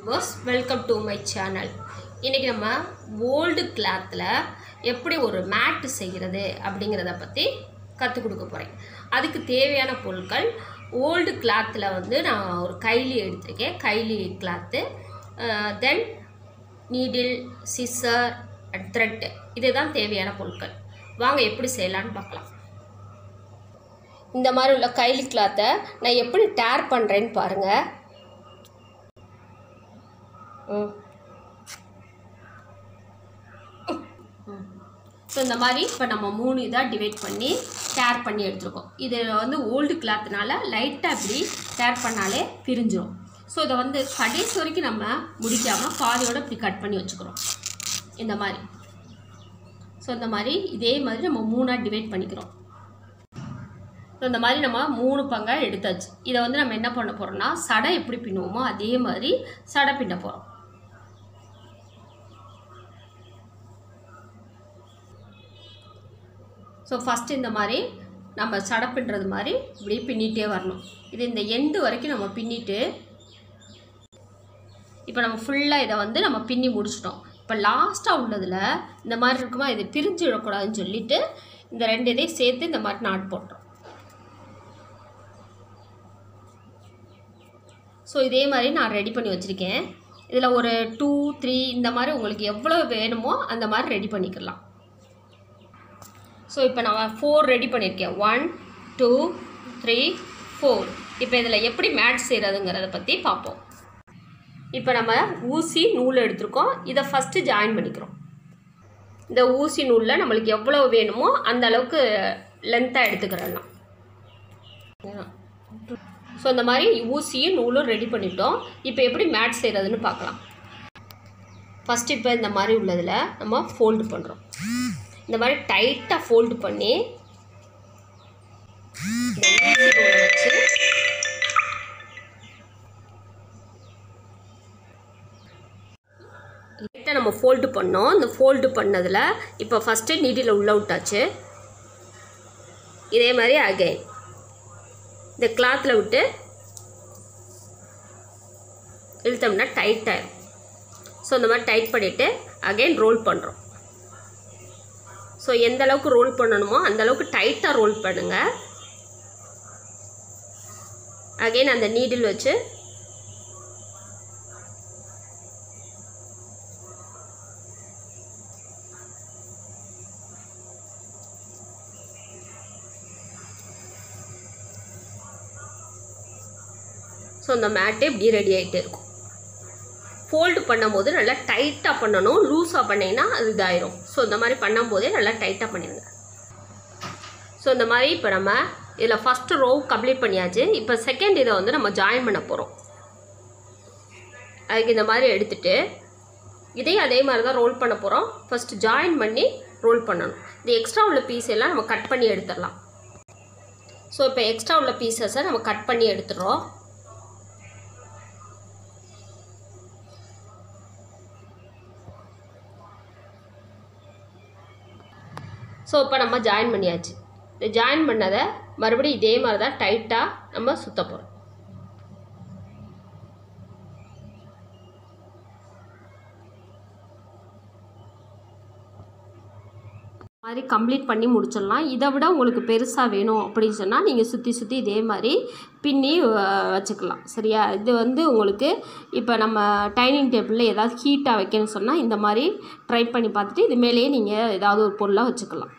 bus welcome to my channel இன்றைக்கி நம்ம old கிளாத்தில் எப்படி ஒரு மேட்டு செய்கிறது அப்படிங்கிறத பற்றி கற்றுக் கொடுக்க போகிறேன் அதுக்கு தேவையான பொருட்கள் ஓல்டு கிளாத்தில் வந்து நான் ஒரு கைலி எடுத்திருக்கேன் கைலி cloth then needle scissor and thread இதுதான் தேவையான பொருட்கள் வாங்க எப்படி செய்யலான்னு பார்க்கலாம் இந்த மாதிரி உள்ள கைலி கிளாத்தை நான் எப்படி டேர் பண்ணுறேன்னு பாருங்கள் ம் ஸோ இந்த மாதிரி இப்போ நம்ம மூணு இதாக டிவைட் பண்ணி டேர் பண்ணி எடுத்துருக்கோம் இது வந்து ஓல்டு கிளாத்னால லைட்டாக இப்படி டேர் பண்ணாலே பிரிஞ்சிரும் ஸோ இதை வந்து கடைசி வரைக்கும் நம்ம முடிக்காமல் பாதியோட இப்படி கட் பண்ணி வச்சுக்கிறோம் இந்த மாதிரி ஸோ இந்த மாதிரி இதே மாதிரி நம்ம மூணாக டிவைட் பண்ணிக்கிறோம் ஸோ இந்த மாதிரி நம்ம மூணு பங்காக எடுத்தாச்சு இதை வந்து நம்ம என்ன பண்ண போகிறோம்னா சடை எப்படி பின்னுவோமோ அதே மாதிரி சடை பின்ன போகிறோம் ஸோ ஃபஸ்ட்டு இந்த மாதிரி நம்ம சடை பின்னுறது மாதிரி இப்படி பின்னிட்டே வரணும் இது இந்த எண்டு வரைக்கும் நம்ம பின்னிட்டு இப்போ நம்ம ஃபுல்லாக இதை வந்து நம்ம பின்னி முடிச்சிட்டோம் இப்போ லாஸ்ட்டாக உள்ளதில் இந்த மாதிரி இருக்குமா இது பிரிஞ்சு விடக்கூடாதுன்னு சொல்லிட்டு இந்த ரெண்டு இதையும் சேர்த்து இந்த மாதிரி நாட் போட்டோம் ஸோ இதே மாதிரி நான் ரெடி பண்ணி வச்சுருக்கேன் இதில் ஒரு டூ த்ரீ இந்த மாதிரி உங்களுக்கு எவ்வளோ வேணுமோ அந்த மாதிரி ரெடி பண்ணிக்கலாம் ஸோ இப்போ நான் ஃபோர் ரெடி பண்ணியிருக்கேன் ஒன் டூ த்ரீ ஃபோர் இப்போ இதில் எப்படி மேட்ச் செய்கிறதுங்கிறத பற்றி பார்ப்போம் இப்போ நம்ம ஊசி நூல் எடுத்திருக்கோம் இதை ஃபஸ்ட்டு ஜாயின் பண்ணிக்கிறோம் இந்த ஊசி நூலில் நம்மளுக்கு எவ்வளோ வேணுமோ அந்த அளவுக்கு லென்த்தாக எடுத்துக்கிறலாம் ஸோ இந்த மாதிரி ஊசியும் நூலும் ரெடி பண்ணிட்டோம் இப்போ எப்படி மேட்ச் செய்கிறதுன்னு பார்க்கலாம் ஃபஸ்ட்டு இப்போ இந்த மாதிரி உள்ளதில் நம்ம ஃபோல்டு பண்ணுறோம் இந்த மாதிரி டைட்டாக ஃபோல்டு பண்ணி இந்த ஊசி நூலை வச்சு லைட்டாக நம்ம ஃபோல்டு பண்ணோம் இந்த ஃபோல்டு பண்ணதில் இப்போ ஃபஸ்ட்டு நீடில் உள்ள விட்டாச்சு இதே மாதிரி அகைன் இந்த கிளாத்தில் விட்டு இழுத்தோம்னா டைட் ஆயிடும் ஸோ இந்த மாதிரி டைட் பண்ணிவிட்டு அகைன் ரோல் பண்ணுறோம் ஸோ எந்த அளவுக்கு ரோல் பண்ணணுமோ அந்த அளவுக்கு டைட்டாக ரோல் பண்ணுங்கள் அகைன் அந்த நீடில் வச்சு ஸோ அந்த மேட்டு இப்படி ரெடி ஆகிட்டே இருக்கும் ஃபோல்டு பண்ணும்போது நல்லா டைட்டாக பண்ணணும் லூஸாக பண்ணிங்கன்னா அது இதாயிரும் ஸோ இந்த மாதிரி பண்ணும்போதே நல்லா டைட்டாக பண்ணிடுங்க ஸோ இந்த மாதிரி இப்போ நம்ம இதில் ஃபஸ்ட்டு ரோ கம்ப்ளீட் பண்ணியாச்சு இப்போ செகண்ட் இதை வந்து நம்ம ஜாயின் பண்ண போகிறோம் அதுக்கு இந்த மாதிரி எடுத்துகிட்டு இதையும் அதே மாதிரி தான் ரோல் பண்ண போகிறோம் ஃபஸ்ட்டு ஜாயின் பண்ணி ரோல் பண்ணணும் இந்த எக்ஸ்ட்ரா உள்ள பீஸ் எல்லாம் நம்ம கட் பண்ணி எடுத்துடலாம் ஸோ இப்போ எக்ஸ்ட்ரா உள்ள பீசஸை நம்ம கட் பண்ணி எடுத்துடுறோம் ஸோ இப்போ நம்ம ஜாயின் பண்ணியாச்சு இந்த ஜாயின் பண்ணதை மறுபடியும் இதே மாதிரி தான் டைட்டாக நம்ம சுற்ற போகிறோம் மாதிரி கம்ப்ளீட் பண்ணி முடிச்சிடலாம் இதை விட உங்களுக்கு பெருசாக வேணும் அப்படின்னு சொன்னால் நீங்கள் சுற்றி சுற்றி இதே மாதிரி பின்னி வச்சுக்கலாம் சரியா இது வந்து உங்களுக்கு இப்போ நம்ம டைனிங் டேபிளில் ஏதாவது ஹீட்டாக வைக்கணும்னு சொன்னால் இந்த மாதிரி ட்ரை பண்ணி பார்த்துட்டு இது மேலேயே நீங்கள் ஏதாவது ஒரு பொருளாக வச்சுக்கலாம்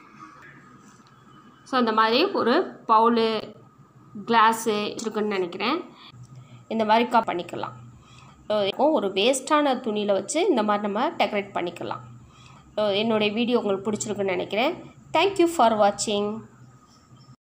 ஸோ இந்த மாதிரி ஒரு பவுலு கிளாஸு வச்சுருக்குன்னு நினைக்கிறேன் இந்த மாதிரி கா பண்ணிக்கலாம் ஒரு வேஸ்ட்டான துணியில் வச்சு இந்த மாதிரி நம்ம டெக்கரேட் பண்ணிக்கலாம் என்னுடைய வீடியோ உங்களுக்கு பிடிச்சிருக்குன்னு நினைக்கிறேன் தேங்க்யூ ஃபார் வாட்சிங்